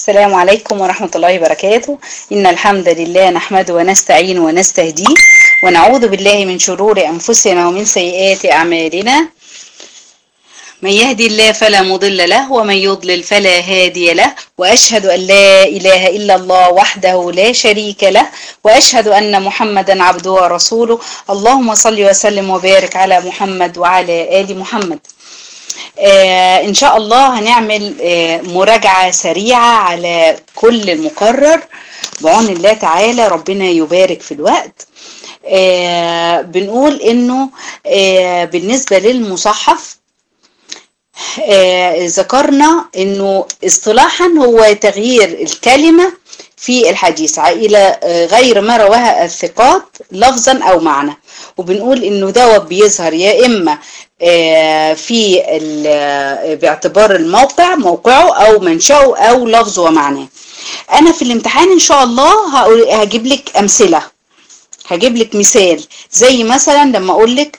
السلام عليكم ورحمة الله وبركاته إن الحمد لله نحمده ونستعين ونستهديه ونعوذ بالله من شرور أنفسنا ومن سيئات أعمالنا من يهدي الله فلا مضل له ومن يضلل فلا هادي له وأشهد أن لا إله إلا الله وحده لا شريك له وأشهد أن محمدا عبده ورسوله اللهم صل وسلم وبارك على محمد وعلى آل محمد آه إن شاء الله هنعمل آه مراجعة سريعة على كل المقرر بعون الله تعالى ربنا يبارك في الوقت آه بنقول إنه آه بالنسبة للمصحف آه ذكرنا إنه اصطلاحا هو تغيير الكلمة في الحديث إلى غير ما رواها الثقات لفظا أو معنى وبنقول إنه دوت بيظهر يا إما في باعتبار الموقع موقعه أو منشأه أو لفظه ومعناه أنا في الامتحان إن شاء الله هجيب لك أمثلة هجيب لك مثال زي مثلا لما أقول لك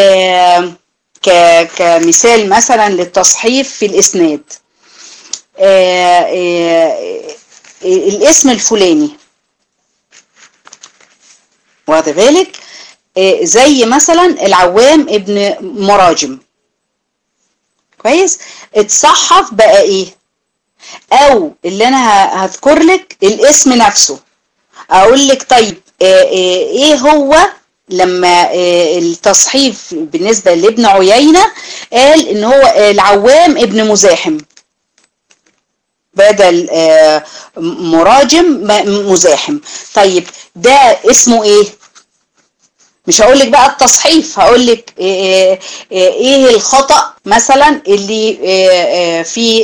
كمثال مثلا للتصحيف في الإسناد الاسم الفلاني واخد بالك زي مثلا العوام ابن مراجم كويس اتصحف بقى ايه او اللي انا هذكر لك الاسم نفسه اقول لك طيب ايه هو لما التصحيف بالنسبة لابن عيينة قال ان هو العوام ابن مزاحم بدل مراجم مزاحم طيب ده اسمه ايه مش هقول لك بقى التصحيف هقول لك ايه الخطأ مثلا اللي في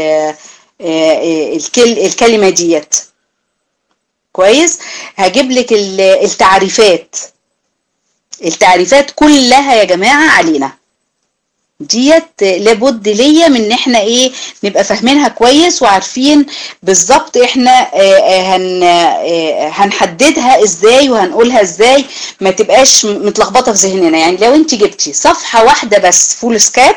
الكلمة ديت كويس هجيب لك التعريفات التعريفات كلها يا جماعة علينا ديت لابد ليا من ان احنا ايه نبقى فاهمينها كويس وعارفين بالظبط احنا هن هنحددها ازاي وهنقولها ازاي ما تبقاش متلخبطه في ذهننا يعني لو انت جبتي صفحه واحده بس فول سكاب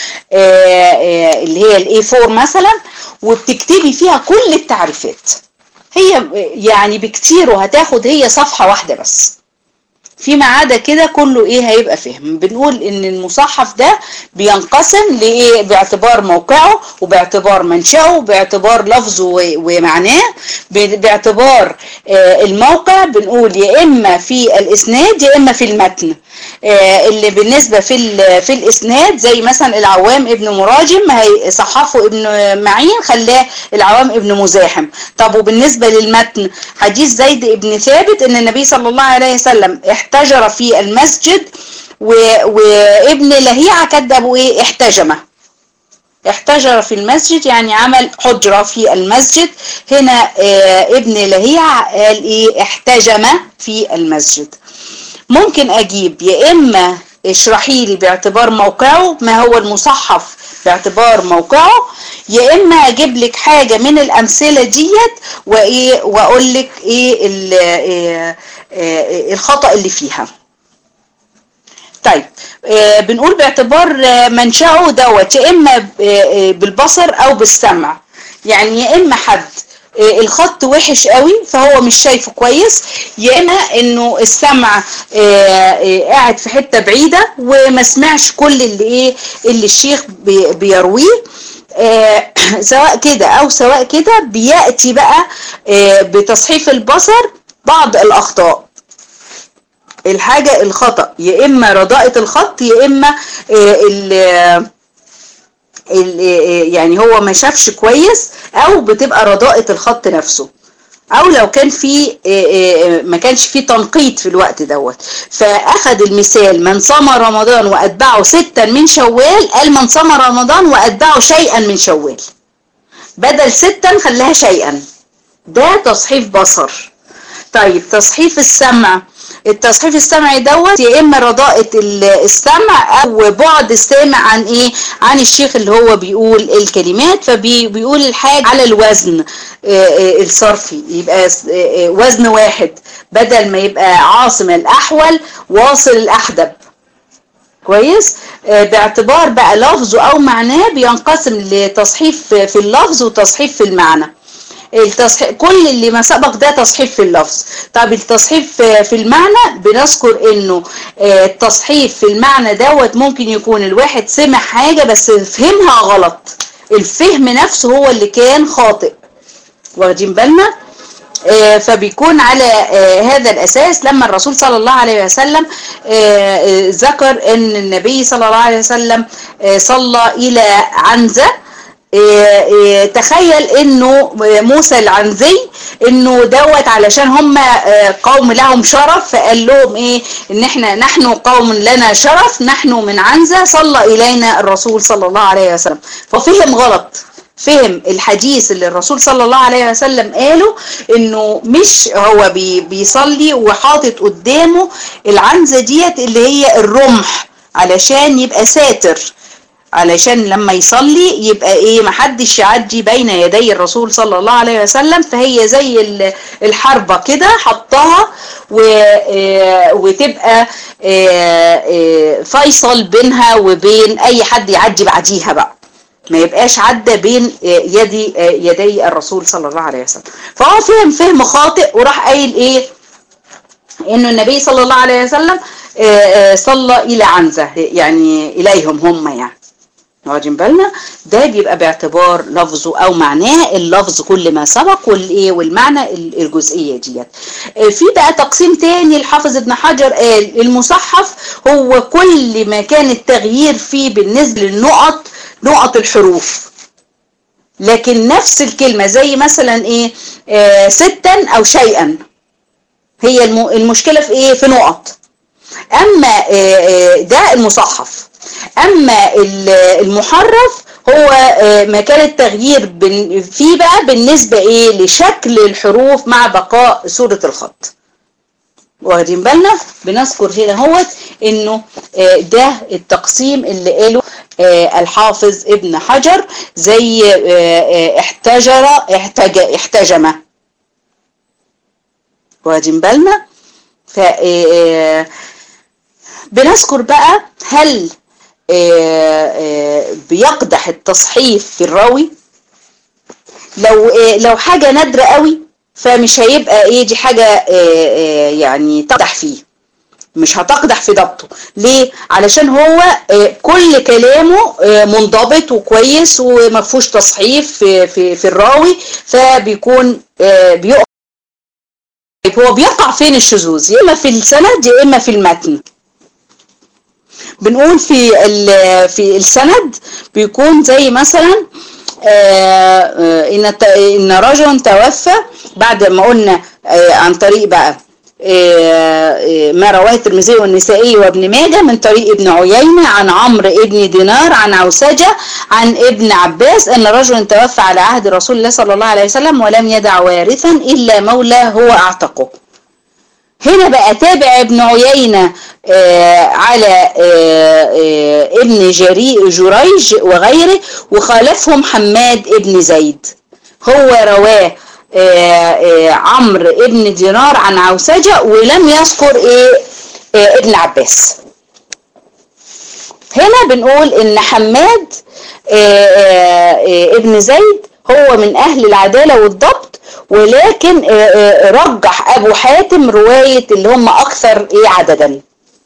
اللي هي الاي 4 مثلا وبتكتبي فيها كل التعريفات هي يعني بكتير وهتاخد هي صفحه واحده بس فيما عدا كده كله ايه هيبقى فهم بنقول ان المصحف ده بينقسم لايه باعتبار موقعه وباعتبار منشأه وباعتبار لفظه ومعناه باعتبار آه الموقع بنقول يا اما في الاسناد يا اما في المتن آه اللي بالنسبة في في الاسناد زي مثلا العوام ابن مراجم هيصحفه ابن معين خلاه العوام ابن مزاحم طب وبالنسبة للمتن حديث زيد ابن ثابت ان النبي صلى الله عليه وسلم احتجر في المسجد وابن لهيعة كدبوا ايه احتجمه احتجر في المسجد يعني عمل حجرة في المسجد هنا اه ابن لهيعة قال ايه احتجم في المسجد ممكن اجيب يا اما اشرحي لي باعتبار موقعه ما هو المصحف باعتبار موقعه يا اما اجيب لك حاجة من الامثلة ديت وايه واقول لك ايه, إيه, إيه الخطأ اللي فيها طيب بنقول باعتبار منشأه دوت يا اما بالبصر او بالسمع يعني يا اما حد الخط وحش قوي فهو مش شايفه كويس يا اما انه السمع قاعد في حته بعيده وما سمعش كل اللي ايه اللي الشيخ بيرويه آه سواء كده او سواء كده بياتي بقى آه بتصحيف البصر بعض الاخطاء الحاجة الخطأ يا اما رداءة الخط يا اما آه ال يعني هو ما شافش كويس او بتبقى رداءة الخط نفسه او لو كان في ما كانش في تنقيط في الوقت دوت فاخذ المثال من صام رمضان واتبعه ستا من شوال قال من صام رمضان واتبعه شيئا من شوال بدل ستا خلاها شيئا ده تصحيف بصر طيب تصحيف السمع التصحيف السمعي دوت يا اما رداءة السمع او بعد السامع عن ايه عن الشيخ اللي هو بيقول الكلمات فبيقول الحاجة على الوزن الصرفي يبقى وزن واحد بدل ما يبقى عاصم الاحول واصل الاحدب كويس باعتبار بقى لفظه او معناه بينقسم لتصحيف في اللفظ وتصحيف في المعنى التصحيح كل اللي ما سبق ده تصحيح في اللفظ طب التصحيح في في المعنى بنذكر انه آه، التصحيح في المعنى دوت ممكن يكون الواحد سمع حاجة بس فهمها غلط الفهم نفسه هو اللي كان خاطئ واخدين بالنا آه، فبيكون على آه، هذا الأساس لما الرسول صلى الله عليه وسلم آه، آه، ذكر أن النبي صلى الله عليه وسلم آه، صلى إلى عنزة آه، آه، تخيل انه موسى العنزي انه دوت علشان هم آه، قوم لهم شرف فقال لهم ايه ان احنا نحن قوم لنا شرف نحن من عنزة صلى الينا الرسول صلى الله عليه وسلم ففهم غلط فهم الحديث اللي الرسول صلى الله عليه وسلم قاله انه مش هو بي بيصلي وحاطط قدامه العنزة ديت اللي هي الرمح علشان يبقى ساتر علشان لما يصلي يبقى ايه محدش يعدي بين يدي الرسول صلى الله عليه وسلم فهي زي ال- الحربة كده حطها و- آه، وتبقى آه، آه، فيصل بينها وبين اي حد يعدي بعديها بقى ما يبقاش عدى بين آه، يدي آه، يدي الرسول صلى الله عليه وسلم فهو فهم فهم خاطئ وراح قايل ايه انه النبي صلى الله عليه وسلم آه، آه، صلى الى عنزة يعني اليهم هم يعني واخدين بالنا ده بيبقى باعتبار لفظه او معناه اللفظ كل ما سبق والايه والمعنى ال- الجزئيه ديت آه، في بقى تقسيم تاني الحافظ ابن حجر قال المصحف هو كل ما كان التغيير فيه بالنسبه للنقط نقط الحروف لكن نفس الكلمه زي مثلا ايه آه ستا او شيئا هي الم- المشكله في ايه في نقط اما آه، آه، ده المصحف اما ال- المحرف هو آه، مكان التغيير بن- فيه بقى بالنسبة ايه لشكل الحروف مع بقاء صورة الخط واخدين بالنا بنذكر هنا هوت انه آه، ده التقسيم اللي قاله آه، الحافظ ابن حجر زي آه، آه، احتجر احتج احتجم واخدين بالنا ف آه، بنذكر بقى هل آه، آه، بيقدح التصحيف في الراوي لو آه، لو حاجة نادرة قوي فمش هيبقى ايه دي حاجة آه، آه، يعني تقدح فيه مش هتقدح في ضبطه ليه علشان هو آه، كل كلامه آه، منضبط وكويس وما فيهوش تصحيف في في في الراوي فبيكون آه، بيقع طيب هو بيقع فين الشذوذ يا اما في السند يا اما في المتن بنقول في ال- في السند بيكون زي مثلا آه، آه، ان ت- ان رجل توفى بعد ما قلنا آه، عن طريق بقى آه، آه، ما رواه الترمذي والنسائي وابن ماجه من طريق ابن عيينة عن عمرو ابن دينار عن عوسجة عن ابن عباس ان رجل توفى على عهد رسول الله صلى الله عليه وسلم ولم يدع وارثا الا مولى هو اعتقه هنا بقى تابع ابن عيينة آه على آه آه ابن جري جريج وغيره وخالفهم حماد ابن زيد هو رواه آه آه عمرو ابن دينار عن عوسجة ولم يذكر ايه آه ابن عباس هنا بنقول ان حماد آه آه آه ابن زيد هو من اهل العدالة والضبط ولكن آه آه رجح ابو حاتم رواية اللي هم اكثر ايه عددا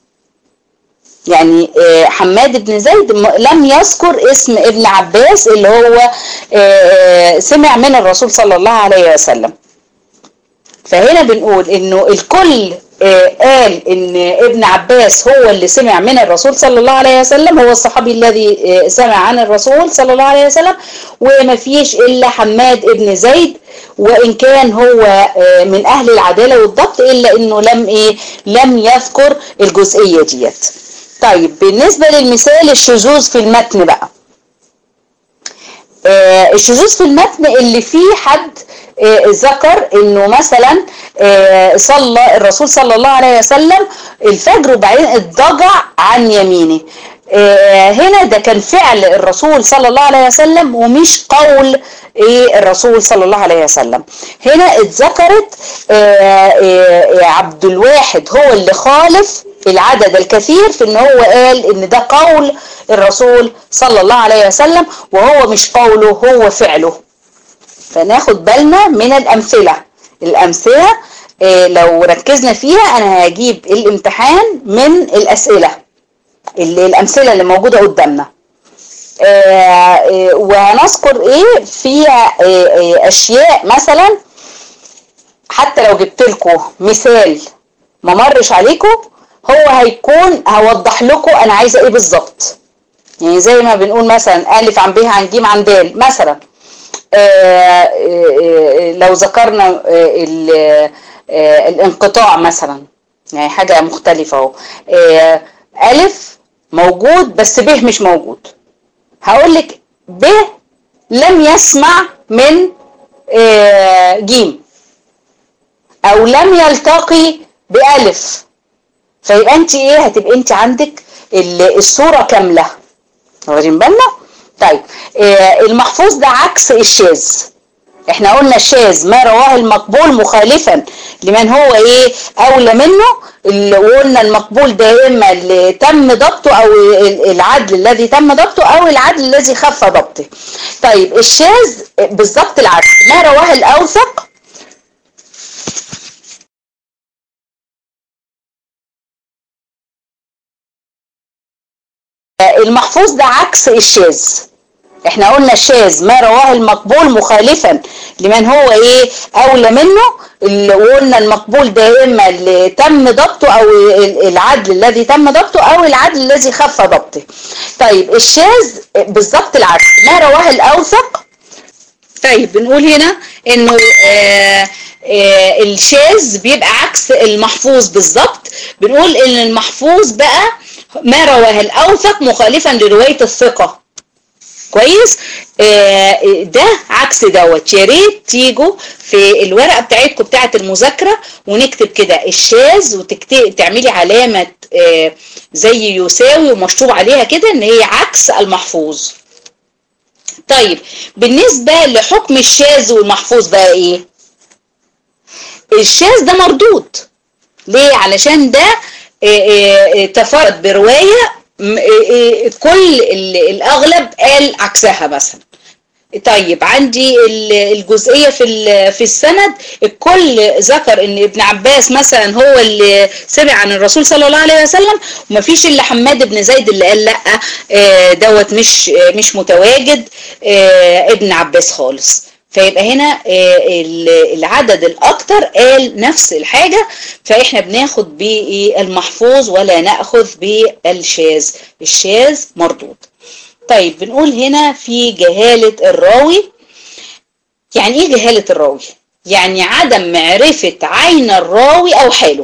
يعني آه، حماد بن زيد م- لم يذكر اسم ابن عباس اللي هو آه، آه، سمع من الرسول صلى الله عليه وسلم فهنا بنقول انه الكل آه، قال ان ابن عباس هو اللي سمع من الرسول صلى الله عليه وسلم هو الصحابي الذي آه، سمع عن الرسول صلى الله عليه وسلم وما فيش الا حماد ابن زيد وان كان هو آه، من اهل العداله والضبط الا انه لم ايه لم يذكر الجزئيه ديت طيب بالنسبه للمثال الشذوذ في المتن بقى آه، الشذوذ في المتن اللي فيه حد آه، ذكر انه مثلا آه، صلى الرسول صلى الله عليه وسلم الفجر وبعدين اضطجع عن يمينه آه، هنا ده كان فعل الرسول صلى الله عليه وسلم ومش قول ايه الرسول صلى الله عليه وسلم هنا اتذكرت آه، آه، عبد الواحد هو اللي خالف العدد الكثير في ان هو قال ان ده قول الرسول صلى الله عليه وسلم وهو مش قوله هو فعله فناخد بالنا من الامثله الامثله آه، لو ركزنا فيها انا هجيب الامتحان من الاسئله اللي الامثله اللي موجوده قدامنا آه، آه، وهنذكر ايه فيها آه، آه، اشياء مثلا حتى لو جبت لكم مثال ما مرش عليكم هو هيكون هوضح لكم انا عايزه ايه بالظبط يعني زي ما بنقول مثلا الف عن ب عن ج عن د مثلا آه، آه، آه، لو ذكرنا آه، ال- آه، الانقطاع مثلا يعني حاجه مختلفه اهو آه، الف موجود بس ب مش موجود هقول لك ب لم يسمع من آه، جيم او لم يلتقي بألف فيبقى انت ايه هتبقى انت عندك ال- الصورة كاملة واخدين بالنا طيب آه، المحفوظ ده عكس الشاذ احنا قلنا الشاذ ما رواه المقبول مخالفا لمن هو ايه اولى منه اللي قلنا المقبول ده يا اما اللي تم ضبطه او ال- العدل الذي تم ضبطه او العدل الذي خف ضبطه طيب الشاذ بالظبط العكس ما رواه الاوثق المحفوظ ده عكس الشاذ احنا قلنا الشاذ ما رواه المقبول مخالفا لمن هو ايه اولى منه اللي قلنا المقبول ده يا اما اللي تم ضبطه او ال- العدل الذي تم ضبطه او العدل الذي خف ضبطه طيب الشاذ بالظبط العكس ما رواه الاوثق طيب بنقول هنا انه آه آه الشاذ بيبقى عكس المحفوظ بالظبط بنقول ان المحفوظ بقى ما رواه الاوثق مخالفا لروايه الثقه كويس آه ده عكس دوت يا ريت تيجوا في الورقه بتاعتكم بتاعه المذاكره ونكتب كده الشاذ وتعملي علامه آه زي يساوي ومشطوب عليها كده ان هي عكس المحفوظ طيب بالنسبه لحكم الشاذ والمحفوظ بقى ايه الشاذ ده مردود ليه علشان ده تفرد بروايه كل الاغلب قال عكسها مثلا طيب عندي الجزئيه في في السند الكل ذكر ان ابن عباس مثلا هو اللي سمع عن الرسول صلى الله عليه وسلم ومفيش الا حماد بن زيد اللي قال لا دوت مش مش متواجد ابن عباس خالص فيبقى هنا العدد الاكتر قال نفس الحاجة فاحنا بناخد بالمحفوظ ولا ناخذ بالشاذ الشاذ مردود طيب بنقول هنا في جهالة الراوي يعني ايه جهالة الراوي يعني عدم معرفة عين الراوي او حاله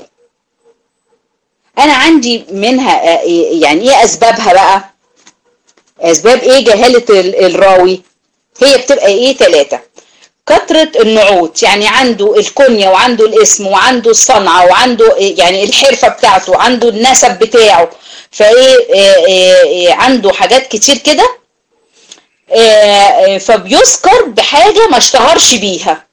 انا عندي منها يعني ايه اسبابها بقى اسباب ايه جهالة الراوي هي بتبقى ايه ثلاثة كثرة النعوت يعني عنده الكنية وعنده الاسم وعنده الصنعة وعنده يعني الحرفة بتاعته وعنده النسب بتاعه فايه عنده حاجات كتير كده فبيذكر بحاجة ما اشتهرش بيها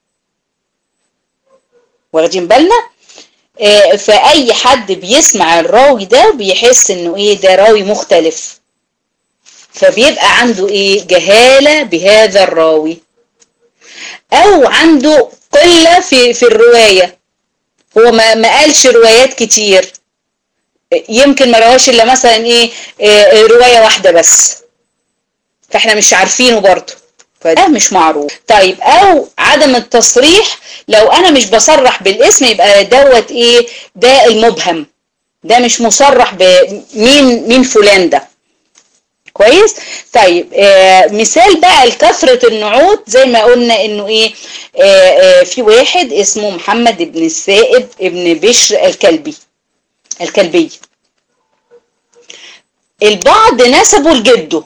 واخدين بالنا فأي حد بيسمع الراوي ده بيحس انه ايه ده راوي مختلف فبيبقى عنده ايه جهالة بهذا الراوي او عنده قلة في في الرواية هو ما ما قالش روايات كتير يمكن ما رواش الا مثلا ايه, إيه رواية واحدة بس فاحنا مش عارفينه برضه فده مش معروف طيب او عدم التصريح لو انا مش بصرح بالاسم يبقى دوت ايه ده المبهم ده مش مصرح بمين مين فلان ده كويس طيب آه مثال بقى لكثرة النعوت زي ما قلنا انه ايه آه آه في واحد اسمه محمد بن السائب ابن بشر الكلبي الكلبي البعض نسبه لجده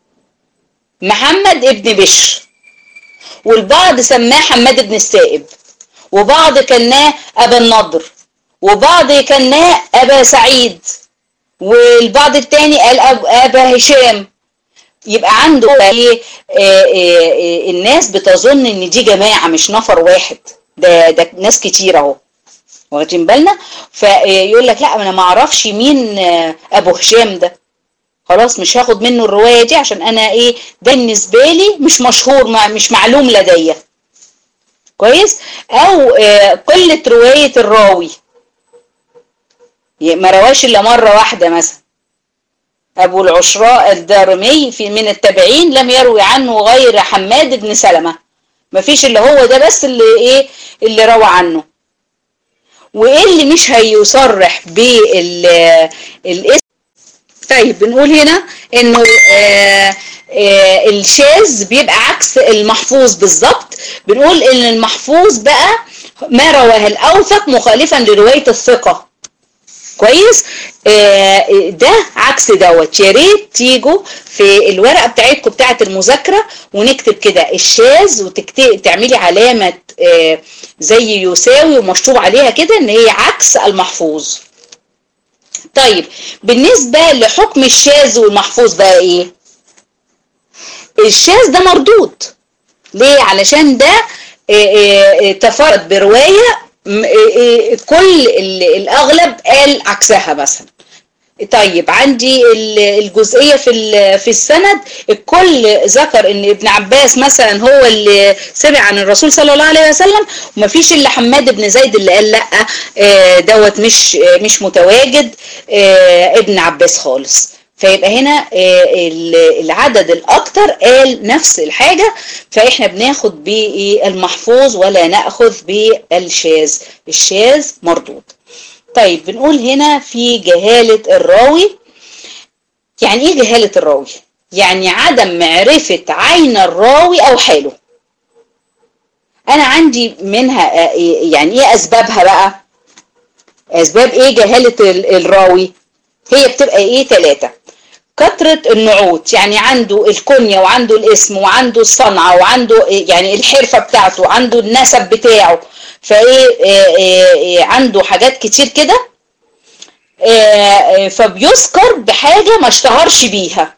محمد ابن بشر والبعض سماه حماد بن السائب وبعض كناه ابا النضر وبعض كناه ابا سعيد والبعض التاني قال ابا هشام يبقى عنده ايه الناس بتظن ان دي جماعه مش نفر واحد ده ده ناس كتير اهو واخدين بالنا فيقول لك لا انا ما اعرفش مين ابو هشام ده خلاص مش هاخد منه الرواية دي عشان انا ايه ده بالنسبة لي مش مشهور مش معلوم لدي كويس او آه قلة رواية الراوي ما رواش الا مرة واحدة مثلا ابو العشراء الدارمي في من التابعين لم يروي عنه غير حماد بن سلمة ما فيش اللي هو ده بس اللي ايه اللي روى عنه وايه اللي مش هيصرح بالاسم طيب بنقول هنا انه آآ آآ الشاذ بيبقى عكس المحفوظ بالظبط بنقول ان المحفوظ بقى ما رواه الاوثق مخالفا لروايه الثقه كويس آه ده عكس دوت يا ريت تيجوا في الورقه بتاعتكم بتاعه المذاكره ونكتب كده الشاذ وتعملي علامه آه زي يساوي ومشطوب عليها كده ان هي عكس المحفوظ طيب بالنسبه لحكم الشاذ والمحفوظ بقى ايه الشاذ ده مردود ليه علشان ده آه تفرد بروايه كل الاغلب قال عكسها مثلا طيب عندي الجزئيه في في السند الكل ذكر ان ابن عباس مثلا هو اللي سمع عن الرسول صلى الله عليه وسلم ومفيش الا حماد بن زيد اللي قال لا دوت مش مش متواجد ابن عباس خالص فيبقى هنا العدد الاكتر قال نفس الحاجة فاحنا بناخد بالمحفوظ ولا ناخذ بالشاذ الشاذ مردود طيب بنقول هنا في جهالة الراوي يعني ايه جهالة الراوي يعني عدم معرفة عين الراوي او حاله انا عندي منها يعني ايه اسبابها بقى اسباب ايه جهالة الراوي هي بتبقى ايه ثلاثة كثرة النعوت يعني عنده الكنية وعنده الاسم وعنده الصنعة وعنده يعني الحرفة بتاعته عنده النسب بتاعه فايه عنده حاجات كتير كده فبيذكر بحاجة ما اشتهرش بيها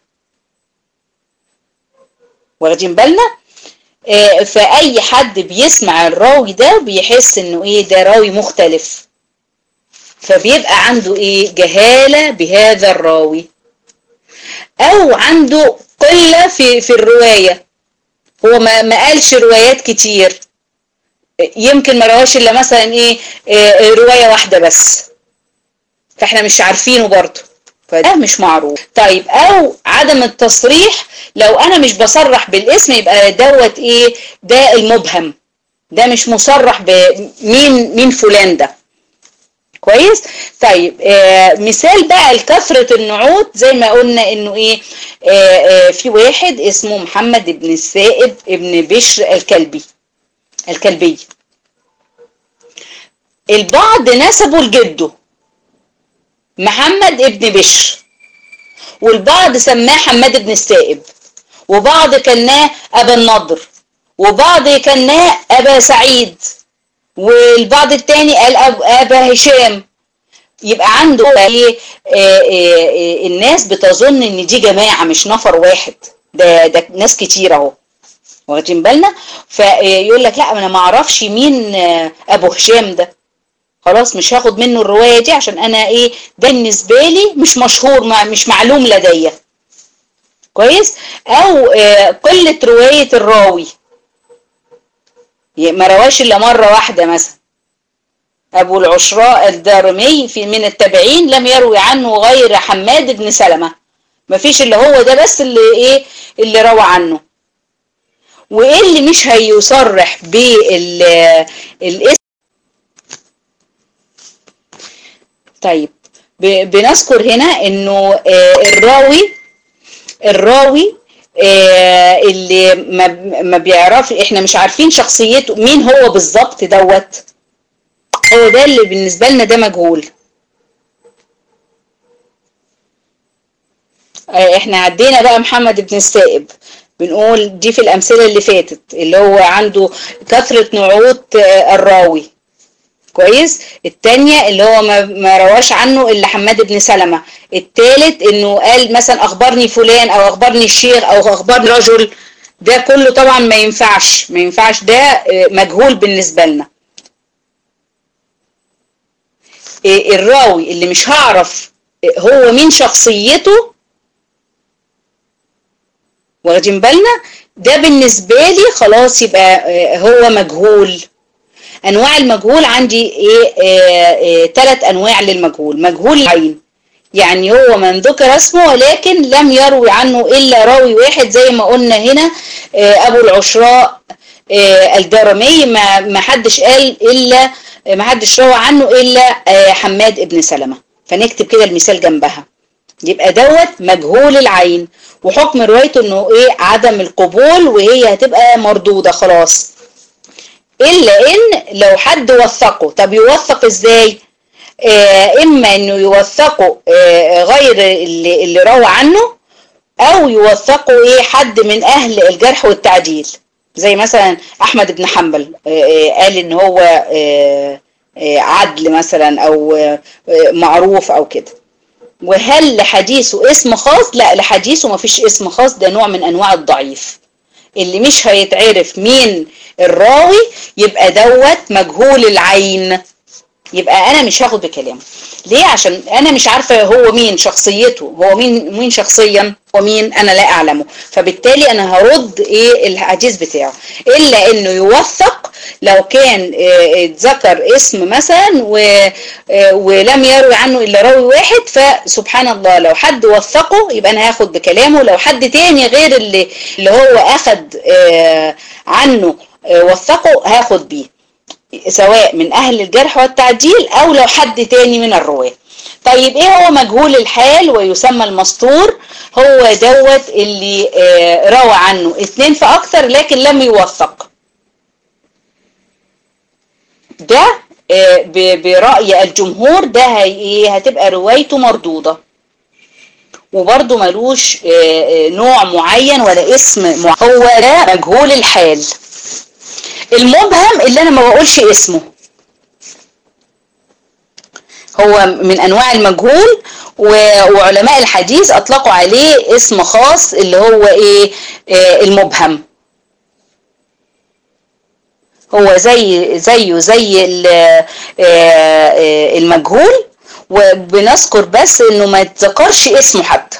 واخدين بالنا فأي حد بيسمع الراوي ده بيحس انه ايه ده راوي مختلف فبيبقى عنده ايه جهالة بهذا الراوي او عنده قلة في, في الرواية هو ما, ما قالش روايات كتير يمكن ما رواش الا مثلا ايه, إيه رواية واحدة بس فاحنا مش عارفينه برضه فده مش معروف طيب او عدم التصريح لو انا مش بصرح بالاسم يبقى دوت ايه ده المبهم ده مش مصرح بمين مين فلان ده كويس طيب آه مثال بقى لكثرة النعوت زي ما قلنا انه ايه آه آه في واحد اسمه محمد بن السائب ابن بشر الكلبي الكلبي البعض نسبه لجده محمد ابن بشر والبعض سماه حماد بن السائب وبعض كناه ابا النضر وبعض كناه ابا سعيد والبعض التاني قال ابا هشام يبقى عنده ايه الناس بتظن ان دي جماعه مش نفر واحد ده ده ناس كتير اهو واخدين بالنا فيقول لك لا انا ما اعرفش مين ابو هشام ده خلاص مش هاخد منه الروايه دي عشان انا ايه ده بالنسبه لي مش مشهور مش معلوم لدي كويس او قله روايه الراوي ما رواش الا مره واحده مثلا ابو العشراء الدارمي في من التابعين لم يروي عنه غير حماد بن سلمة ما فيش اللي هو ده بس اللي ايه اللي روى عنه وايه اللي مش هيصرح بالاسم طيب بنذكر هنا انه الراوي الراوي اللي ما ما بيعرف احنا مش عارفين شخصيته مين هو بالظبط دوت هو ده اللي بالنسبه لنا ده مجهول احنا عدينا بقى محمد بن السائب بنقول دي في الامثله اللي فاتت اللي هو عنده كثره نعوت الراوي كويس التانية اللي هو ما, ما رواش عنه الا حماد بن سلمة التالت انه قال مثلا اخبرني فلان او اخبرني الشيخ او اخبرني رجل ده كله طبعا ما ينفعش ما ينفعش ده مجهول بالنسبة لنا الراوي اللي مش هعرف هو مين شخصيته واخدين بالنا ده بالنسبة لي خلاص يبقى هو مجهول انواع المجهول عندي ايه ثلاث انواع للمجهول مجهول العين يعني هو من ذكر اسمه ولكن لم يروي عنه الا راوي واحد زي ما قلنا هنا ابو العشراء الدارمي ما ما حدش قال الا ما حدش روى عنه الا حماد ابن سلمة فنكتب كده المثال جنبها يبقى دوت مجهول العين وحكم روايته انه ايه عدم القبول وهي هتبقى مردودة خلاص الا ان لو حد وثقه طب يوثق ازاي آه اما انه يوثقه آه غير اللي, اللي روى عنه او يوثقه ايه حد من اهل الجرح والتعديل زي مثلا احمد بن حنبل آه قال ان هو عدل مثلا او معروف او كده وهل لحديثه اسم خاص لا لحديثه ما فيش اسم خاص ده نوع من انواع الضعيف اللي مش هيتعرف مين الراوي يبقى دوت مجهول العين يبقى انا مش هاخد بكلامه ليه عشان انا مش عارفه هو مين شخصيته هو مين مين شخصيا ومين انا لا اعلمه فبالتالي انا هرد ايه الحديث بتاعه الا انه يوثق لو كان اتذكر اسم مثلا ولم يروي عنه الا راوي واحد فسبحان الله لو حد وثقه يبقى انا هاخد بكلامه لو حد تاني غير اللي اللي هو اخد عنه وثقه هاخد بيه سواء من أهل الجرح والتعديل أو لو حد تاني من الرواة طيب ايه هو مجهول الحال ويسمى المستور هو دوت اللي روى عنه اثنين فأكثر لكن لم يوثق ده برأي الجمهور ده هتبقى روايته مردودة وبرضه ملوش نوع معين ولا اسم هو ده مجهول الحال المبهم اللي انا ما بقولش اسمه هو من انواع المجهول وعلماء الحديث اطلقوا عليه اسم خاص اللي هو ايه آه المبهم هو زي زيه زي المجهول وبنذكر بس انه ما يتذكرش اسمه حتى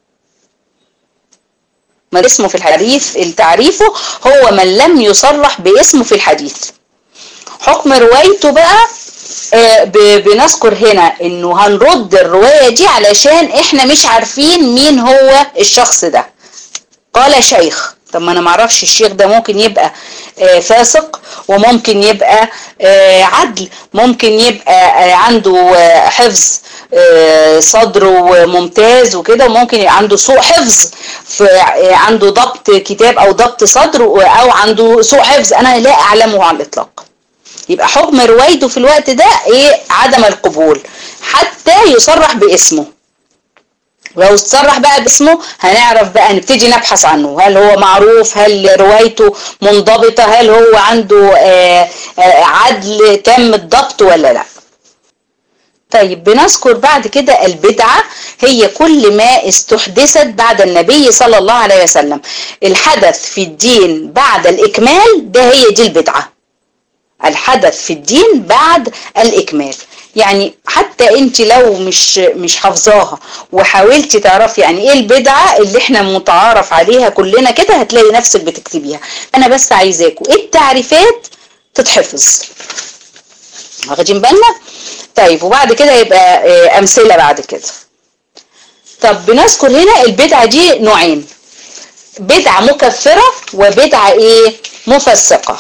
ما اسمه في الحديث التعريفه هو من لم يصرح باسمه في الحديث حكم روايته بقى آه بنذكر هنا انه هنرد الرواية دي علشان احنا مش عارفين مين هو الشخص ده قال شيخ طب ما انا معرفش الشيخ ده ممكن يبقى آه فاسق وممكن يبقى آه عدل ممكن يبقى عنده حفظ صدره ممتاز وكده وممكن يبقى عنده سوء حفظ عنده ضبط كتاب او ضبط صدر او عنده سوء حفظ انا لا اعلمه على الاطلاق يبقى حكم روايته في الوقت ده ايه عدم القبول حتى يصرح باسمه ولو صرح بقى باسمه هنعرف بقى نبتدي نبحث عنه هل هو معروف هل روايته منضبطة هل هو عنده آآ آآ عدل تام الضبط ولا لا طيب بنذكر بعد كده البدعة هي كل ما استحدثت بعد النبي صلى الله عليه وسلم الحدث في الدين بعد الإكمال ده هي دي البدعة الحدث في الدين بعد الإكمال يعني حتى انت لو مش مش حافظاها وحاولتي تعرفي يعني ايه البدعة اللي احنا متعارف عليها كلنا كده هتلاقي نفسك بتكتبيها انا بس عايزاكم ايه التعريفات تتحفظ واخدين بالنا طيب وبعد كده يبقى امثله بعد كده طب بنذكر هنا البدعه دي نوعين بدعه مكفره وبدعه ايه مفسقه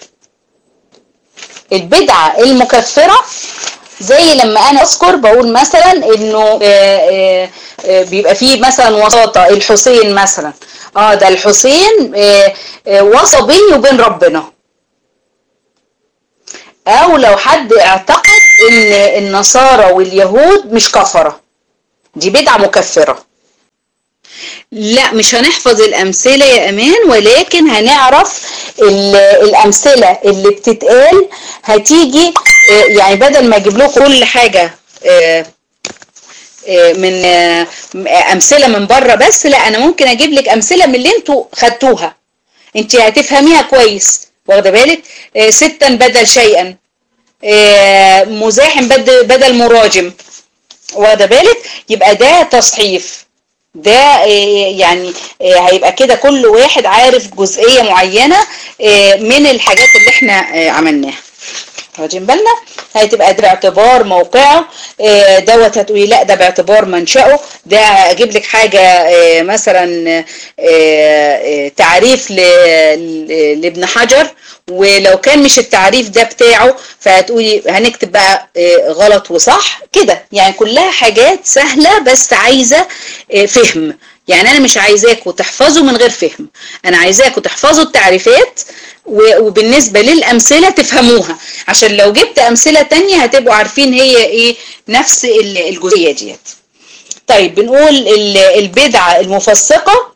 البدعه المكفره زي لما انا اذكر بقول مثلا انه آآ آآ بيبقى فيه مثلا وساطه الحسين مثلا اه ده الحسين وصى بيني وبين ربنا او لو حد اعتقد ان النصارى واليهود مش كفره دي بدعه مكفره لا مش هنحفظ الامثله يا امان ولكن هنعرف الامثله اللي بتتقال هتيجي يعني بدل ما اجيب لكم كل حاجه من امثله من بره بس لا انا ممكن اجيب لك امثله من اللي انتوا خدتوها انت هتفهميها كويس واخده بالك ستا بدل شيئا مزاحم بدل مراجم واخده بالك يبقى ده تصحيف ده يعني هيبقى كده كل واحد عارف جزئية معينة من الحاجات اللي احنا عملناها واخدين بالنا هتبقى ده باعتبار موقعه دوت هتقولي لا ده باعتبار منشأه ده اجيب لك حاجة مثلا تعريف لابن حجر ولو كان مش التعريف ده بتاعه فهتقولي هنكتب بقى غلط وصح كده يعني كلها حاجات سهلة بس عايزة فهم يعني انا مش عايزاكم تحفظوا من غير فهم انا عايزاكم تحفظوا التعريفات وبالنسبة للأمثلة تفهموها عشان لو جبت أمثلة تانية هتبقوا عارفين هي إيه نفس الجزئية ديت طيب بنقول البدعة المفسقة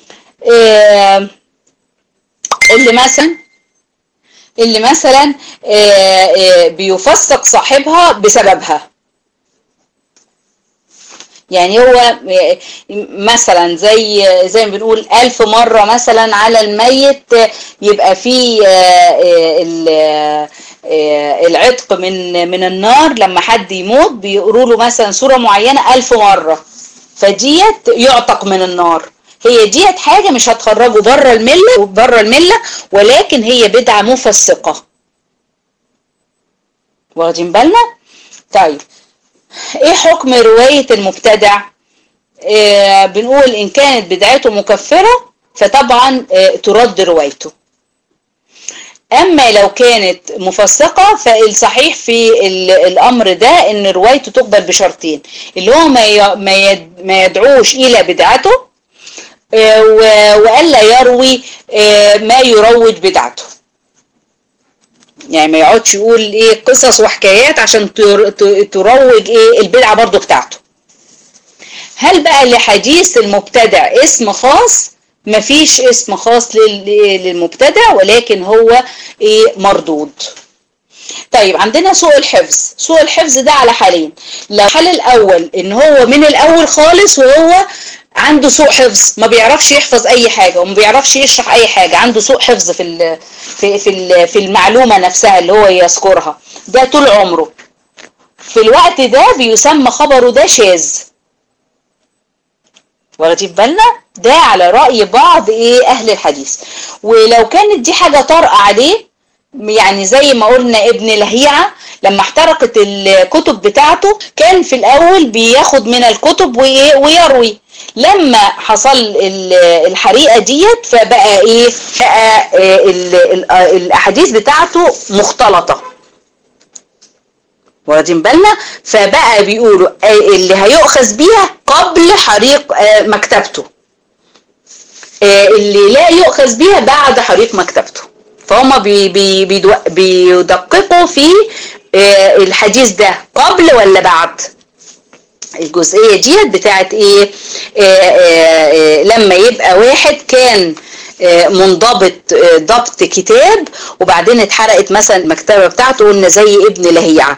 اللي مثلا اللي مثلا بيفسق صاحبها بسببها يعني هو مثلا زي زي ما بنقول ألف مرة مثلا على الميت يبقى فيه العتق من من النار لما حد يموت بيقروا له مثلا سورة معينة ألف مرة فديت يعتق من النار هي ديت حاجة مش هتخرجه بره الملة بره الملة ولكن هي بدعة مفسقة واخدين بالنا طيب ايه حكم رواية المبتدع آه بنقول ان كانت بدعته مكفرة فطبعا آه ترد روايته اما لو كانت مفسقة فالصحيح في الامر ده ان روايته تقبل بشرطين اللي هو ما يدعوش الى بدعته آه والا يروي ما يروج بدعته يعني ما يقعدش يقول ايه قصص وحكايات عشان تروج ايه البدعه برضو بتاعته هل بقى لحديث المبتدع اسم خاص مفيش اسم خاص للمبتدع ولكن هو ايه مردود طيب عندنا سوء الحفظ سوء الحفظ ده على حالين لو الحال الاول ان هو من الاول خالص وهو عنده سوء حفظ ما بيعرفش يحفظ اي حاجه وما بيعرفش يشرح اي حاجه عنده سوء حفظ في ال في في في المعلومه نفسها اللي هو يذكرها ده طول عمره في الوقت ده بيسمى خبره ده شاذ واخدين بالنا ده على راي بعض ايه اهل الحديث ولو كانت دي حاجه طارئه عليه يعني زي ما قلنا ابن لهيعة لما احترقت الكتب بتاعته كان في الاول بياخد من الكتب ويروي لما حصل الحريقة ديت فبقى ايه بقى الاحاديث بتاعته مختلطة واخدين بالنا فبقى بيقولوا اللي هيؤخذ بيها قبل حريق مكتبته اللي لا يؤخذ بيها بعد حريق مكتبته فهم بي بي بيدققوا في الحديث ده قبل ولا بعد الجزئية ديت بتاعت ايه لما يبقى واحد كان منضبط ضبط كتاب وبعدين اتحرقت مثلا المكتبة بتاعته قلنا زي ابن لهيعة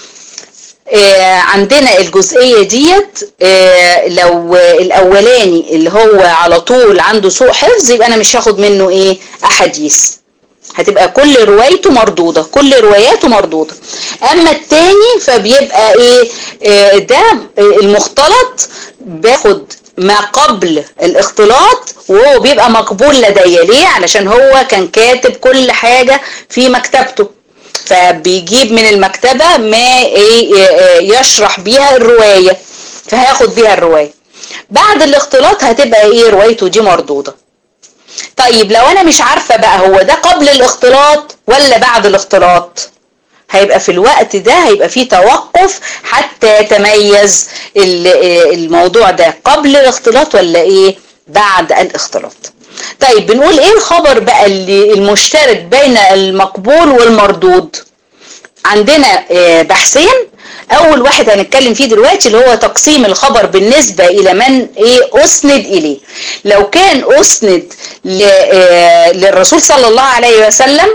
عندنا الجزئية ديت لو الاولاني اللي هو على طول عنده سوء حفظ يبقى انا مش هاخد منه ايه احاديث هتبقى كل روايته مردودة كل رواياته مردودة اما التاني فبيبقى ايه آه ده المختلط باخد ما قبل الاختلاط وهو بيبقى مقبول لدي ليه علشان هو كان كاتب كل حاجة في مكتبته فبيجيب من المكتبة ما ايه يشرح بيها الرواية فهياخد بيها الرواية بعد الاختلاط هتبقى ايه روايته دي مردودة طيب لو انا مش عارفة بقى هو ده قبل الاختلاط ولا بعد الاختلاط هيبقى في الوقت ده هيبقى فيه توقف حتى يتميز الموضوع ده قبل الاختلاط ولا ايه بعد الاختلاط طيب بنقول ايه الخبر بقى اللي المشترك بين المقبول والمردود عندنا بحثين اول واحد هنتكلم فيه دلوقتي اللي هو تقسيم الخبر بالنسبة الى من ايه اسند اليه لو كان اسند للرسول صلى الله عليه وسلم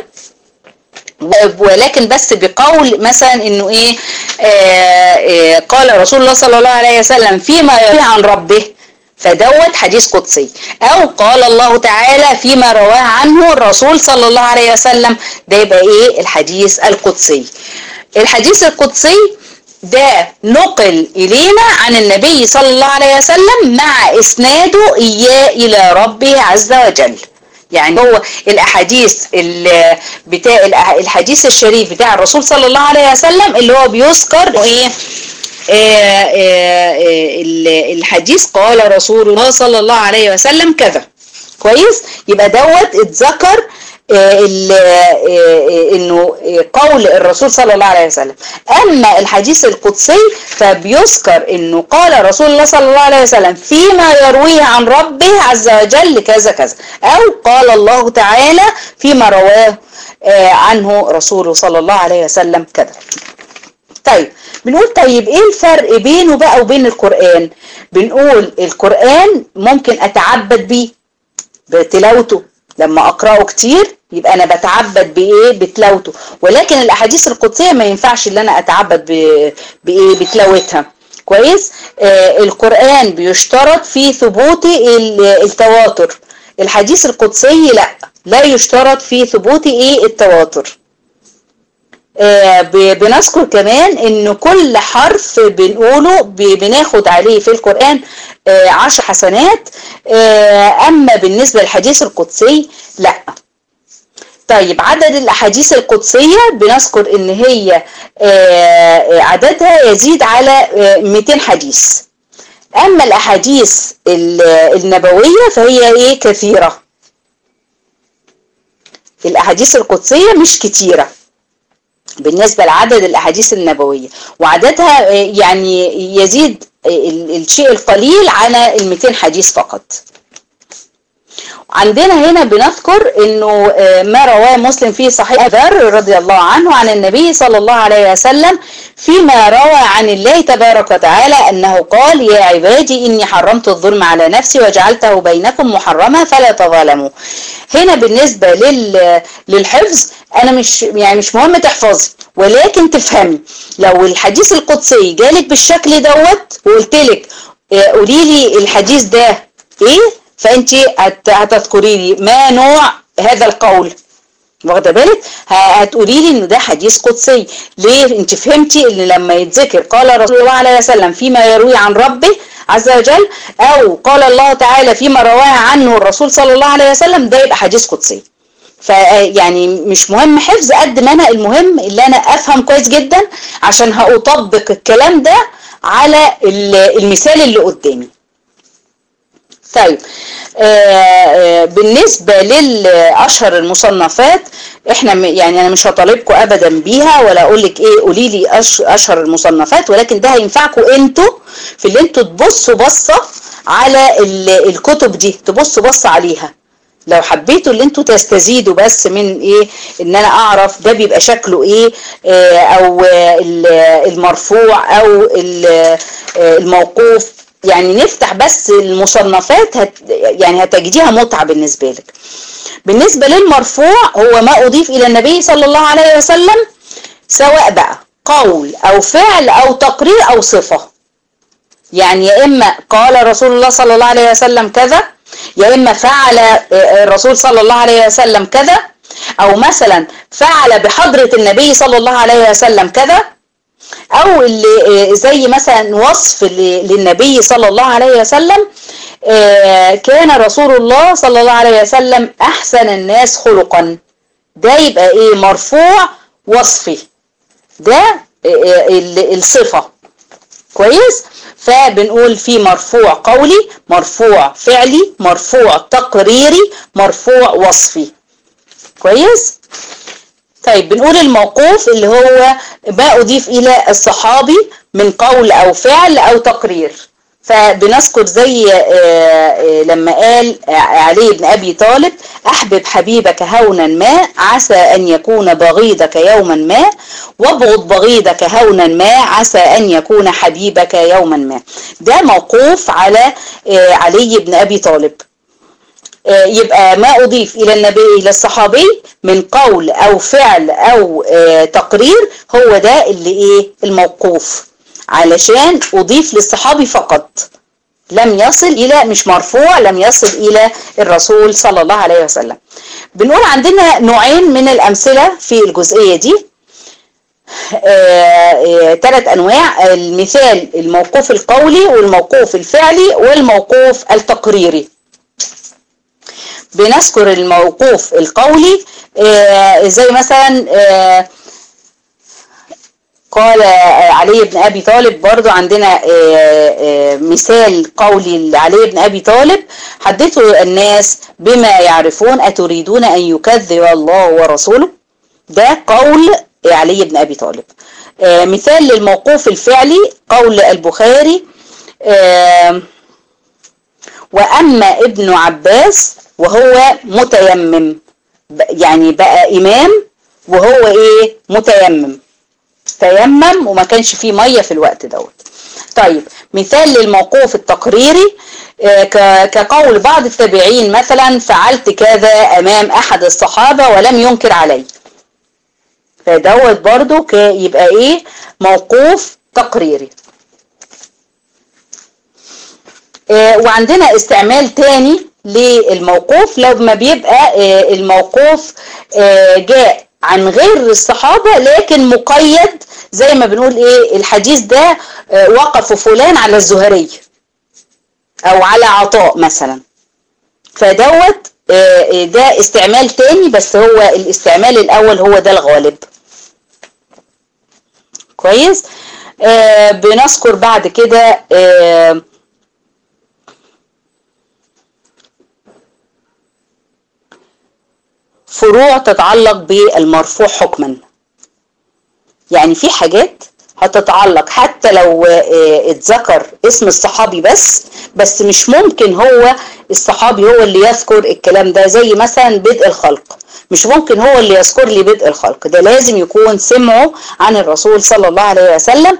ولكن بس بقول مثلا انه ايه آآ آآ قال رسول الله صلى الله عليه وسلم فيما يروي عن ربه فدوت حديث قدسي او قال الله تعالى فيما رواه عنه الرسول صلى الله عليه وسلم ده يبقى ايه الحديث القدسي الحديث القدسي ده نقل إلينا عن النبي صلى الله عليه وسلم مع إسناده إياه إلى ربه عز وجل يعني هو الأحاديث بتاع الحديث الشريف بتاع الرسول صلى الله عليه وسلم اللي هو بيذكر إيه آه آه الحديث قال رسول الله صلى الله عليه وسلم كذا كويس يبقى دوت اتذكر انه قول الرسول صلى الله عليه وسلم اما الحديث القدسي فبيذكر انه قال رسول الله صلى الله عليه وسلم فيما يرويه عن ربه عز وجل كذا كذا او قال الله تعالى فيما رواه عنه رسوله صلى الله عليه وسلم كذا طيب بنقول طيب ايه الفرق بينه بقى وبين القرآن بنقول القرآن ممكن اتعبد بيه بتلاوته لما اقراه كتير يبقى انا بتعبد بايه بتلاوته ولكن الاحاديث القدسيه ما ينفعش ان انا اتعبد بايه بتلاوتها كويس آه القران بيشترط في ثبوت التواتر الحديث القدسي لا لا يشترط في ثبوت ايه التواتر آه بنذكر كمان ان كل حرف بنقوله بناخد عليه في القرآن آه عشر حسنات آه اما بالنسبة للحديث القدسي لا طيب عدد الاحاديث القدسية بنذكر ان هي عددها يزيد على 200 حديث اما الاحاديث النبوية فهي ايه كثيرة الاحاديث القدسية مش كتيرة بالنسبة لعدد الأحاديث النبوية وعددها يعني يزيد الشيء القليل على ال 200 حديث فقط عندنا هنا بنذكر انه ما رواه مسلم في صحيح ذر رضي الله عنه عن النبي صلى الله عليه وسلم فيما روى عن الله تبارك وتعالى انه قال يا عبادي اني حرمت الظلم على نفسي وجعلته بينكم محرما فلا تظالموا هنا بالنسبة لل... للحفظ انا مش يعني مش مهم تحفظي ولكن تفهمي لو الحديث القدسي جالك بالشكل دوت وقلت لك قولي لي الحديث ده ايه فانت هتذكري لي ما نوع هذا القول واخده بالك هتقولي لي ان ده حديث قدسي ليه انت فهمتي ان لما يتذكر قال رسول الله عليه وسلم فيما يروي عن ربه عز وجل او قال الله تعالى فيما رواه عنه الرسول صلى الله عليه وسلم ده يبقى حديث قدسي فيعني مش مهم حفظ قد ما انا المهم اللي انا افهم كويس جدا عشان هأطبق الكلام ده على المثال اللي قدامي طيب آه بالنسبة للأشهر المصنفات احنا يعني انا مش هطالبكم ابدا بيها ولا اقول لك ايه قولي لي اشهر المصنفات ولكن ده هينفعكم انتوا في اللي انتوا تبصوا بصة على الكتب دي تبصوا بصة عليها لو حبيتوا اللي انتوا تستزيدوا بس من ايه ان انا اعرف ده بيبقى شكله ايه اه او المرفوع او الموقوف يعني نفتح بس المصنفات هت يعني هتجديها متعة بالنسبة لك بالنسبة للمرفوع هو ما أضيف إلى النبي صلى الله عليه وسلم سواء بقى قول أو فعل أو تقرير أو صفة يعني يا إما قال رسول الله صلى الله عليه وسلم كذا يا إما فعل الرسول صلى الله عليه وسلم كذا أو مثلا فعل بحضرة النبي صلى الله عليه وسلم كذا او اللي زي مثلا وصف للنبي صلى الله عليه وسلم كان رسول الله صلى الله عليه وسلم احسن الناس خلقا ده يبقى ايه مرفوع وصفي ده الصفة كويس فبنقول في مرفوع قولي مرفوع فعلي مرفوع تقريري مرفوع وصفي كويس طيب بنقول الموقوف اللي هو ما أضيف إلى الصحابي من قول أو فعل أو تقرير فبنذكر زي لما قال علي بن أبي طالب أحبب حبيبك هونا ما عسى أن يكون بغيضك يوما ما وابغض بغيضك هونا ما عسى أن يكون حبيبك يوما ما ده موقوف على علي بن أبي طالب يبقى ما أضيف إلى النبي إلى الصحابي من قول أو فعل أو تقرير هو ده اللي إيه الموقوف علشان أضيف للصحابي فقط لم يصل إلى مش مرفوع لم يصل إلى الرسول صلى الله عليه وسلم بنقول عندنا نوعين من الأمثلة في الجزئية دي ثلاث انواع المثال الموقوف القولي والموقوف الفعلي والموقوف التقريري بنذكر الموقوف القولي آه، زي مثلا آه، قال علي بن أبي طالب برضو عندنا آه، مثال قولي لعلي بن أبي طالب حدثوا الناس بما يعرفون أتريدون أن يكذب الله ورسوله ده قول علي بن أبي طالب مثال للموقوف الفعلي قول البخاري وأما ابن عباس وهو متيمم يعني بقى إمام وهو إيه متيمم تيمم وما كانش فيه مية في الوقت دوت طيب مثال للموقوف التقريري كقول بعض التابعين مثلا فعلت كذا أمام أحد الصحابة ولم ينكر علي فدوت برضو يبقى إيه موقوف تقريري وعندنا استعمال تاني للموقوف لما بيبقى الموقوف جاء عن غير الصحابة لكن مقيد زي ما بنقول ايه الحديث ده وقف فلان على الزهري او على عطاء مثلا فدوت ده استعمال تاني بس هو الاستعمال الاول هو ده الغالب كويس بنذكر بعد كده فروع تتعلق بالمرفوع حكما يعني في حاجات هتتعلق حتى لو اتذكر اسم الصحابي بس بس مش ممكن هو الصحابي هو اللي يذكر الكلام ده زي مثلا بدء الخلق مش ممكن هو اللي يذكر لي بدء الخلق ده لازم يكون سمعه عن الرسول صلى الله عليه وسلم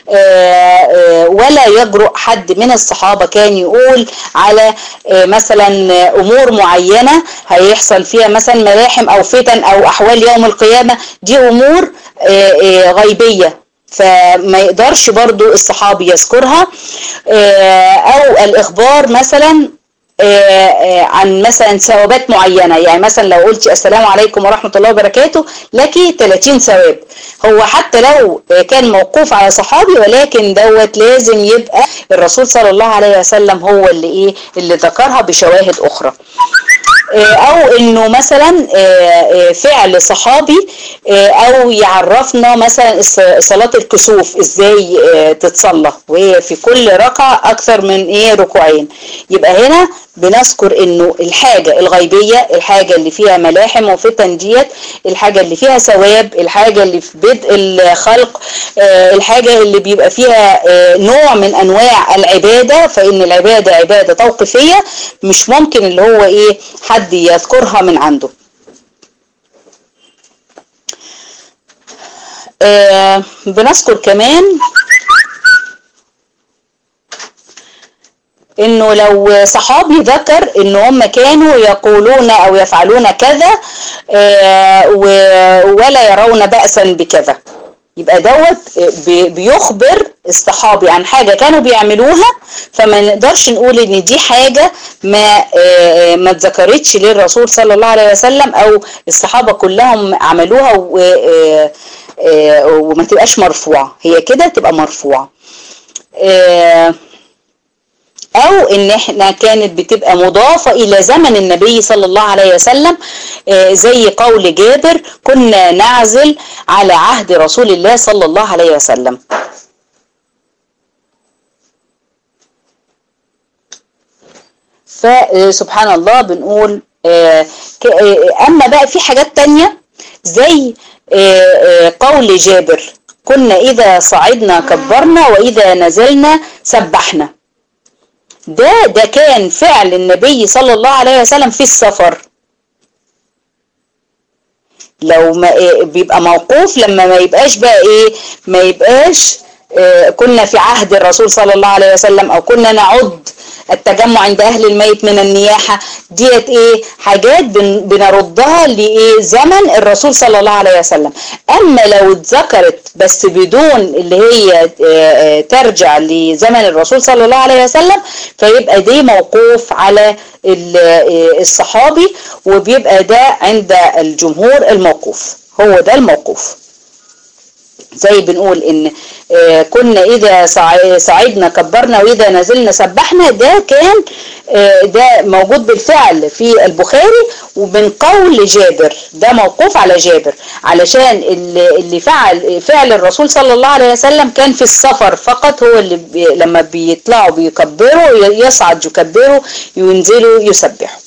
ولا يجرؤ حد من الصحابة كان يقول على مثلا أمور معينة هيحصل فيها مثلا ملاحم أو فتن أو أحوال يوم القيامة دي أمور غيبية فما يقدرش برضو الصحابي يذكرها أو الإخبار مثلا عن مثلا ثوابات معينة يعني مثلا لو قلت السلام عليكم ورحمة الله وبركاته لك 30 ثواب هو حتى لو كان موقوف على صحابي ولكن دوت لازم يبقى الرسول صلى الله عليه وسلم هو اللي ايه اللي ذكرها بشواهد اخرى او انه مثلا فعل صحابي او يعرفنا مثلا صلاة الكسوف ازاي تتصلى وهي في كل ركعة اكثر من ايه ركوعين يبقى هنا بنذكر انه الحاجة الغيبية الحاجة اللي فيها ملاحم وفتن ديت الحاجة اللي فيها ثواب الحاجة اللي في بدء الخلق الحاجة اللي بيبقى فيها نوع من انواع العبادة فان العبادة عبادة توقيفية مش ممكن اللي هو ايه حد يذكرها من عنده آه بنذكر كمان انه لو صحابي ذكر ان هم كانوا يقولون او يفعلون كذا آه ولا يرون بأسا بكذا يبقى دوت بيخبر الصحابي عن حاجة كانوا بيعملوها فما نقدرش نقول ان دي حاجة ما ما اتذكرتش للرسول صلى الله عليه وسلم او الصحابة كلهم عملوها وما تبقاش مرفوعة هي كده تبقى مرفوعة او ان احنا كانت بتبقى مضافة الى زمن النبي صلى الله عليه وسلم زي قول جابر كنا نعزل على عهد رسول الله صلى الله عليه وسلم فسبحان الله بنقول اما بقى في حاجات تانية زي قول جابر كنا اذا صعدنا كبرنا واذا نزلنا سبحنا ده ده كان فعل النبي صلى الله عليه وسلم في السفر لو ما بيبقى موقوف لما ما يبقاش بقى ايه ما يبقاش اه كنا في عهد الرسول صلى الله عليه وسلم او كنا نعد التجمع عند اهل الميت من النياحة ديت ايه حاجات بن بنردها لايه زمن الرسول صلى الله عليه وسلم اما لو اتذكرت بس بدون اللي هي اه ترجع لزمن الرسول صلى الله عليه وسلم فيبقى دي موقوف على الصحابي وبيبقى ده عند الجمهور الموقوف هو ده الموقوف زي بنقول ان كنا اذا صعدنا كبرنا واذا نزلنا سبحنا ده كان ده موجود بالفعل في البخاري ومن قول جابر ده موقوف على جابر علشان اللي فعل فعل الرسول صلى الله عليه وسلم كان في السفر فقط هو اللي بي لما بيطلعوا بيكبروا يصعد يكبروا ينزلوا يسبحوا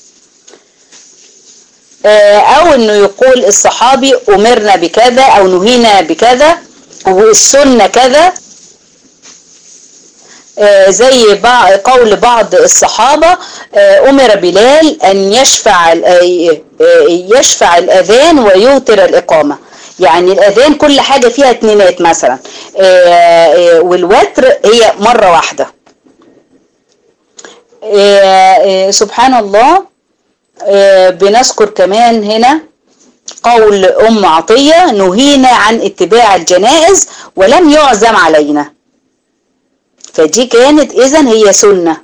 او انه يقول الصحابي امرنا بكذا او نهينا بكذا والسنة كذا زي قول بعض الصحابة أمر بلال أن يشفع يشفع الأذان ويوتر الإقامة يعني الأذان كل حاجة فيها اتنينات مثلا والوتر هي مرة واحدة سبحان الله بنذكر كمان هنا قول أم عطية نهينا عن اتباع الجنائز ولم يعزم علينا فدي كانت إذن هي سنة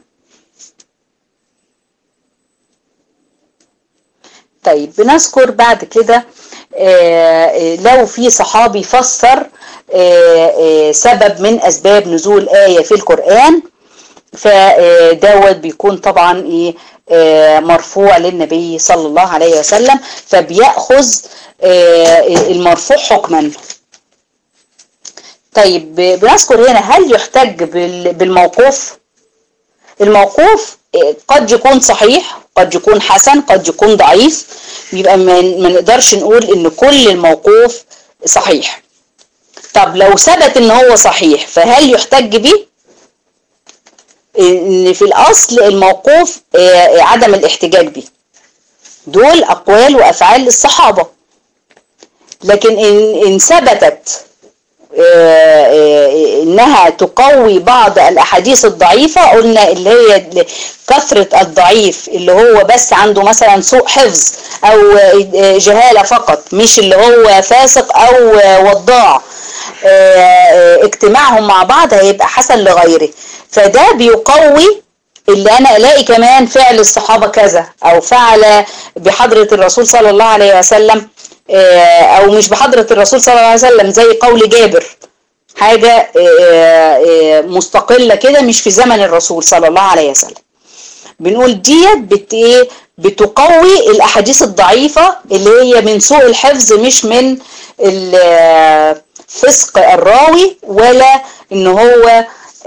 طيب بنذكر بعد كده لو في صحابي فسر سبب من أسباب نزول آية في القرآن فدوت بيكون طبعا ايه مرفوع للنبي صلى الله عليه وسلم فبيأخذ المرفوع حكما طيب بنذكر هنا هل يحتج بالموقوف الموقوف قد يكون صحيح قد يكون حسن قد يكون ضعيف يبقى ما نقدرش نقول ان كل الموقوف صحيح طب لو ثبت ان هو صحيح فهل يحتج به ان في الاصل الموقوف عدم الاحتجاج به دول اقوال وافعال الصحابة لكن ان, إن ثبتت انها تقوي بعض الاحاديث الضعيفة قلنا اللي هي كثرة الضعيف اللي هو بس عنده مثلا سوء حفظ او جهالة فقط مش اللي هو فاسق او وضاع اجتماعهم مع بعض هيبقى حسن لغيره فده بيقوي اللي انا الاقي كمان فعل الصحابة كذا او فعل بحضرة الرسول صلى الله عليه وسلم او مش بحضرة الرسول صلى الله عليه وسلم زي قول جابر حاجة مستقلة كده مش في زمن الرسول صلى الله عليه وسلم بنقول ديت بت ايه بتقوي الاحاديث الضعيفة اللي هي من سوء الحفظ مش من فسق الراوي ولا ان هو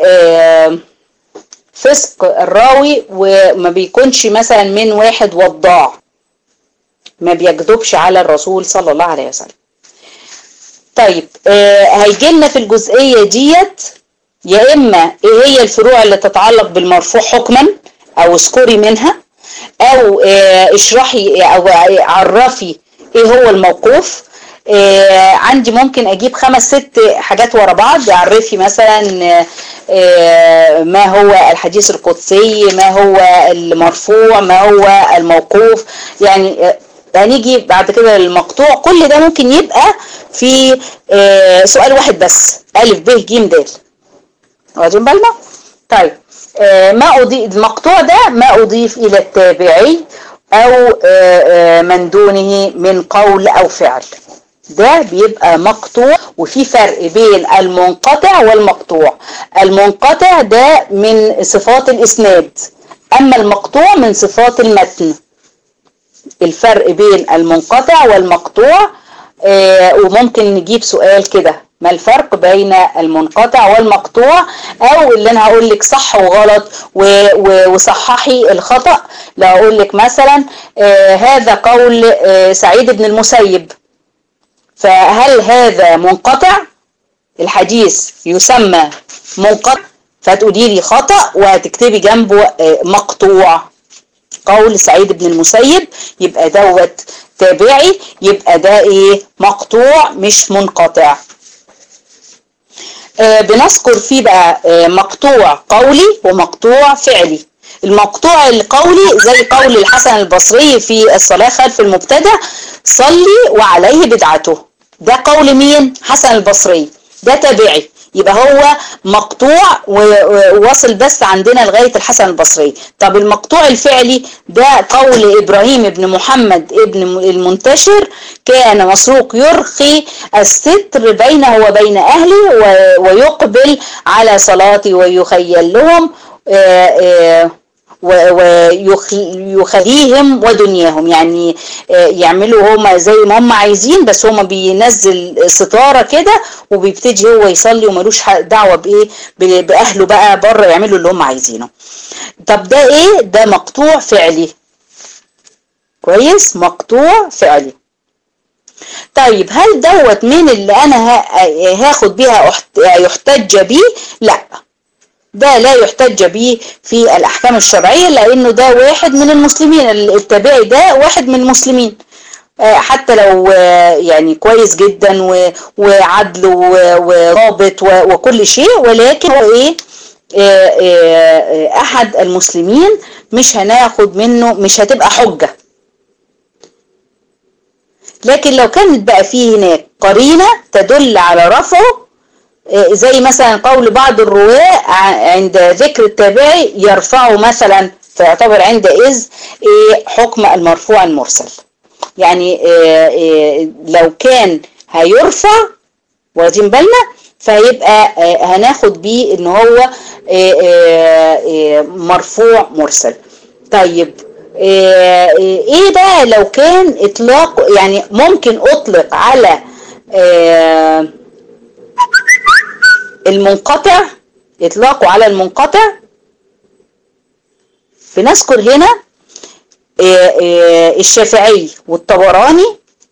فسق الراوي وما بيكونش مثلا من واحد وضاع ما بيكذبش على الرسول صلى الله عليه وسلم طيب هيجي لنا في الجزئية ديت يا إما إيه هي الفروع اللي تتعلق بالمرفوع حكما أو اذكري منها أو اشرحي أو عرفي إيه هو الموقوف آه عندي ممكن اجيب خمس ست حاجات ورا بعض عرفي مثلا آه ما هو الحديث القدسي ما هو المرفوع ما هو الموقوف يعني آه هنيجي بعد كده للمقطوع كل ده ممكن يبقى في سؤال واحد بس ألف ب ج د واخدين بالنا؟ طيب ما أضيف المقطوع ده ما أضيف إلى التابعي أو من دونه من قول أو فعل ده بيبقى مقطوع وفي فرق بين المنقطع والمقطوع المنقطع ده من صفات الإسناد أما المقطوع من صفات المتن الفرق بين المنقطع والمقطوع آه وممكن نجيب سؤال كده ما الفرق بين المنقطع والمقطوع او اللي انا هقول لك صح وغلط وصححي الخطأ لو اقول لك مثلا آه هذا قول آه سعيد بن المسيب فهل هذا منقطع الحديث يسمى منقطع فتقولي لي خطأ وهتكتبي جنبه مقطوع قول سعيد بن المسيب يبقى دوت تابعي يبقى ده ايه مقطوع مش منقطع آه بنذكر فيه بقى آه مقطوع قولي ومقطوع فعلي المقطوع القولي زي قول الحسن البصري في الصلاة خلف المبتدع صلي وعليه بدعته ده قول مين حسن البصري ده تابعي يبقى هو مقطوع ووصل بس عندنا لغاية الحسن البصري طب المقطوع الفعلي ده قول إبراهيم ابن محمد ابن المنتشر كان مسروق يرخي الستر بينه وبين أهله ويقبل على صلاتي ويخيل لهم ويخليهم ودنياهم يعني يعملوا هما زي ما هم عايزين بس هما بينزل ستارة كده وبيبتدي هو يصلي وملوش دعوة بايه باهله بقى بره يعملوا اللي هم عايزينه طب ده ايه ده مقطوع فعلي كويس مقطوع فعلي طيب هل دوت من اللي انا هاخد بيها يحتج بيه لا ده لا يحتج به في الأحكام الشرعية لأنه ده واحد من المسلمين التابعي ده واحد من المسلمين حتى لو يعني كويس جدا وعدل وضابط وكل شيء ولكن هو ايه احد المسلمين مش هناخد منه مش هتبقى حجة لكن لو كانت بقى فيه هناك قرينة تدل على رفعه زي مثلا قول بعض الرواة عند ذكر التابعي يرفعه مثلا فيعتبر عندئذ حكم المرفوع المرسل يعني لو كان هيرفع واخدين بالنا فيبقى هناخد بيه ان هو مرفوع مرسل طيب ايه بقى لو كان اطلاق يعني ممكن اطلق على المنقطع اطلاقه على المنقطع بنذكر هنا الشافعي والطبراني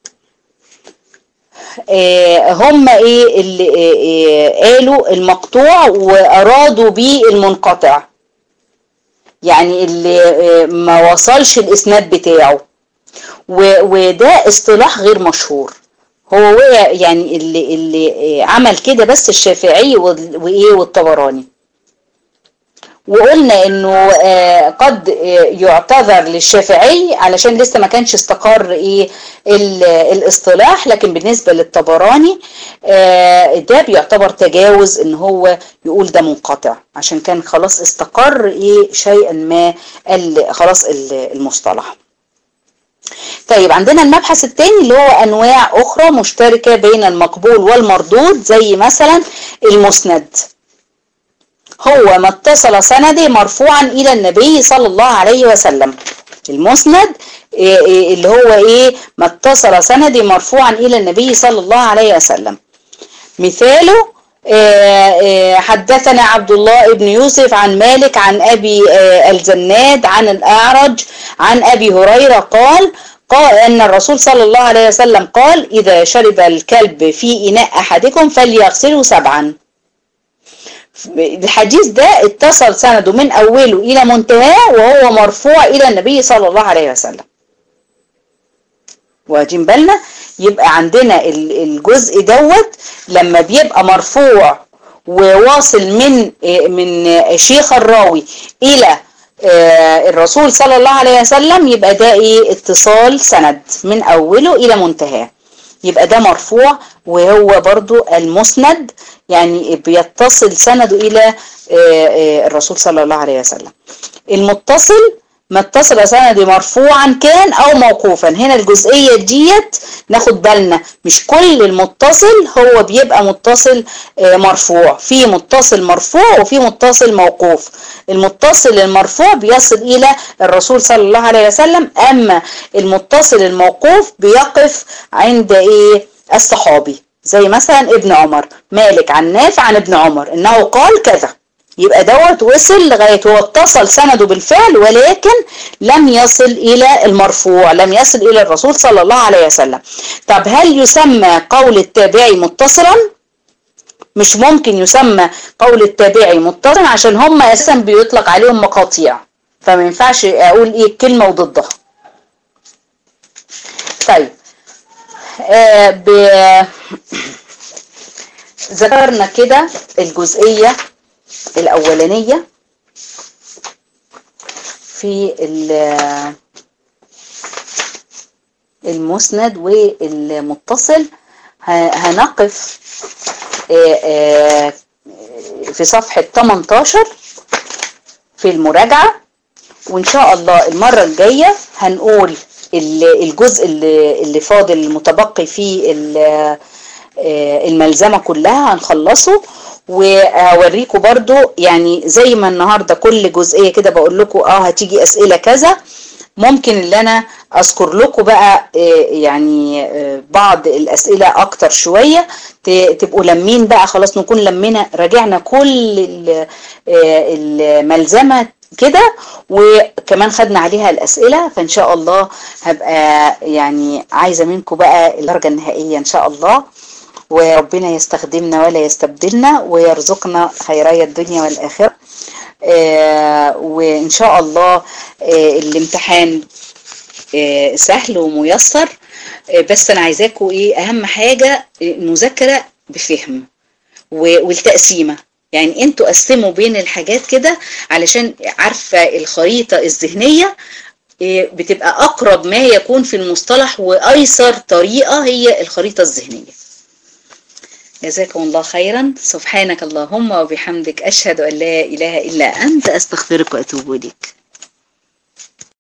هم ايه اللي قالوا المقطوع وارادوا بيه المنقطع يعني اللي ما وصلش الاسناد بتاعه وده اصطلاح غير مشهور هو وقع يعني اللي اللي عمل كده بس الشافعي وايه والطبراني وقلنا انه قد يعتذر للشافعي علشان لسه ما كانش استقر ايه الاصطلاح لكن بالنسبه للطبراني ده بيعتبر تجاوز ان هو يقول ده منقطع عشان كان خلاص استقر ايه شيئا ما خلاص المصطلح طيب عندنا المبحث الثاني اللي هو انواع اخرى مشتركه بين المقبول والمردود زي مثلا المسند هو ما اتصل سندي مرفوعا الى النبي صلى الله عليه وسلم المسند اللي هو ايه ما اتصل سندي مرفوعا الى النبي صلى الله عليه وسلم مثاله حدثنا عبد الله بن يوسف عن مالك عن أبي الزناد عن الأعرج عن أبي هريرة قال قال أن الرسول صلى الله عليه وسلم قال إذا شرب الكلب في إناء أحدكم فليغسله سبعا الحديث ده اتصل سنده من أوله إلى منتهاه وهو مرفوع إلى النبي صلى الله عليه وسلم واخدين بالنا يبقى عندنا الجزء دوت لما بيبقى مرفوع وواصل من من شيخ الراوي الى الرسول صلى الله عليه وسلم يبقى ده ايه اتصال سند من اوله الى منتهاه يبقى ده مرفوع وهو برضو المسند يعني بيتصل سنده الى الرسول صلى الله عليه وسلم المتصل ما اتصل سندي مرفوعا كان او موقوفا هنا الجزئية ديت ناخد بالنا مش كل المتصل هو بيبقى متصل مرفوع في متصل مرفوع وفي متصل موقوف المتصل المرفوع بيصل الى الرسول صلى الله عليه وسلم اما المتصل الموقوف بيقف عند ايه الصحابي زي مثلا ابن عمر مالك عن نافع عن ابن عمر انه قال كذا يبقى دوت وصل لغاية هو اتصل سنده بالفعل ولكن لم يصل إلى المرفوع لم يصل إلى الرسول صلى الله عليه وسلم طب هل يسمى قول التابعي متصلا مش ممكن يسمى قول التابعي متصلا عشان هم أساسا بيطلق عليهم مقاطيع فما ينفعش أقول إيه كلمة وضدها طيب آه ب... ذكرنا كده الجزئية الأولانية في المسند والمتصل هنقف في صفحة 18 في المراجعة وإن شاء الله المرة الجاية هنقول الجزء اللي فاضل المتبقي في الملزمة كلها هنخلصه وهوريكم برضو يعني زي ما النهاردة كل جزئية كده بقول لكم اه هتيجي اسئلة كذا ممكن اللي انا اذكر لكم بقى يعني بعض الاسئلة اكتر شوية تبقوا لمين بقى خلاص نكون لمينا راجعنا كل الملزمة كده وكمان خدنا عليها الاسئلة فان شاء الله هبقى يعني عايزة منكم بقى الدرجة النهائية ان شاء الله وربنا يستخدمنا ولا يستبدلنا ويرزقنا خيري الدنيا والآخرة آه وإن شاء الله آه الامتحان آه سهل وميسر بس أنا عايزاكم إيه أهم حاجة المذاكرة بفهم والتقسيمة يعني انتوا قسموا بين الحاجات كده علشان عارفة الخريطة الذهنية بتبقى أقرب ما يكون في المصطلح وأيسر طريقة هي الخريطة الذهنية جزاكم الله خيرا سبحانك اللهم وبحمدك أشهد أن لا إله إلا أنت أستغفرك وأتوب إليك